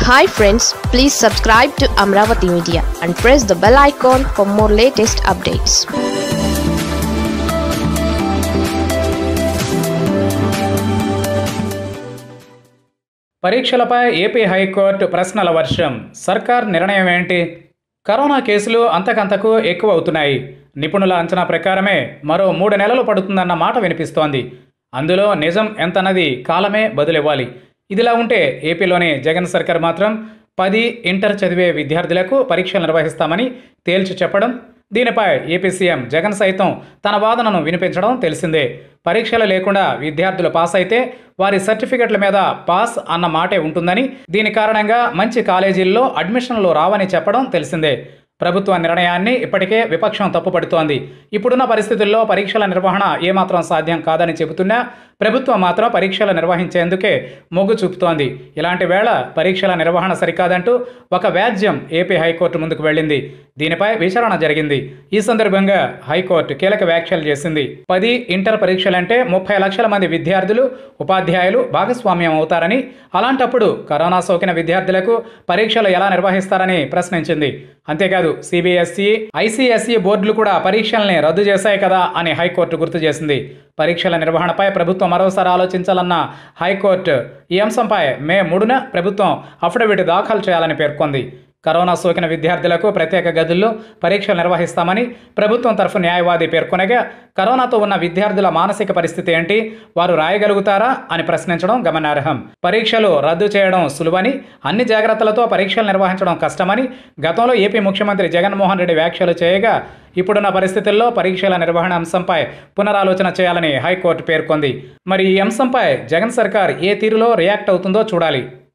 hi friends please subscribe to Amaravati media and press the bell icon for more latest updates పరీక్షలపై AP high court ప్రశ్నల వర్షం సర్కార్ నిర్ణయం ఏంటి కరోనా కేసులు అంతకంతకు ఎక్కువ అవుతున్నాయి నిపుణుల అంచనా ప్రకారమే మరో మూడు నెలలు పడుతుందన్న మాట వినిపిస్తోంది అందులో నిజం ఎంతన్నది కాలమే బదులివ్వాలి ఇదిలా ఉంటే ఏపీలోని జగన్ సర్కార్ మాత్రం పది ఇంటర్ చదివే విద్యార్థులకు పరీక్షలు నిర్వహిస్తామని తేల్చి చెప్పడం దీనిపై ఏపీ సీఎం జగన్ సైతం తన వాదనను వినిపించడం తెలిసిందే పరీక్షలు లేకుండా విద్యార్థులు పాస్ అయితే వారి సర్టిఫికెట్ల మీద పాస్ అన్న మాటే ఉంటుందని దీని కారణంగా మంచి కాలేజీల్లో అడ్మిషన్లు రావని చెప్పడం తెలిసిందే ప్రభుత్వ నిర్ణయాన్ని ఇప్పటికే విపక్షం తప్పుపడుతోంది ఇప్పుడున్న పరిస్థితుల్లో పరీక్షల నిర్వహణ ఏమాత్రం సాధ్యం కాదని చెబుతున్నా ప్రభుత్వం మాత్రం పరీక్షలు నిర్వహించేందుకే మొగ్గు చూపుతోంది ఇలాంటి వేళ పరీక్షల నిర్వహణ సరికాదంటూ ఒక వ్యాజ్యం ఏపీ హైకోర్టు ముందుకు వెళ్ళింది దీనిపై విచారణ జరిగింది ఈ సందర్భంగా హైకోర్టు కీలక వ్యాఖ్యలు చేసింది పది ఇంటర్ పరీక్షలంటే ముప్పై లక్షల మంది విద్యార్థులు ఉపాధ్యాయులు భాగస్వామ్యం అవుతారని అలాంటప్పుడు కరోనా సోకిన విద్యార్థులకు పరీక్షలు ఎలా నిర్వహిస్తారని ప్రశ్నించింది అంతేకాదు సిబిఎస్ఈ ఐసిఎస్ఈ బోర్డులు కూడా పరీక్షల్ని రద్దు చేశాయి కదా అని హైకోర్టు గుర్తు చేసింది పరీక్షల నిర్వహణపై ప్రభుత్వం మరోసారి ఆలోచించాలన్న హైకోర్టు ఈ అంశంపై మే మూడున ప్రభుత్వం అఫిడవిట్ దాఖలు చేయాలని పేర్కొంది కరోనా సోకిన విద్యార్థులకు ప్రత్యేక గదుల్లో పరీక్షలు నిర్వహిస్తామని ప్రభుత్వం తరఫు న్యాయవాది పేర్కొనగా కరోనాతో ఉన్న విద్యార్థుల మానసిక పరిస్థితి ఏంటి వారు రాయగలుగుతారా అని ప్రశ్నించడం గమనార్హం పరీక్షలు రద్దు చేయడం సులువని అన్ని జాగ్రత్తలతో పరీక్షలు నిర్వహించడం కష్టమని గతంలో ఏపీ ముఖ్యమంత్రి జగన్మోహన్ రెడ్డి వ్యాఖ్యలు చేయగా ఇప్పుడున్న పరిస్థితుల్లో పరీక్షల నిర్వహణ అంశంపై పునరాలోచన చేయాలని హైకోర్టు పేర్కొంది మరి ఈ అంశంపై జగన్ సర్కార్ ఏ తీరులో రియాక్ట్ అవుతుందో చూడాలి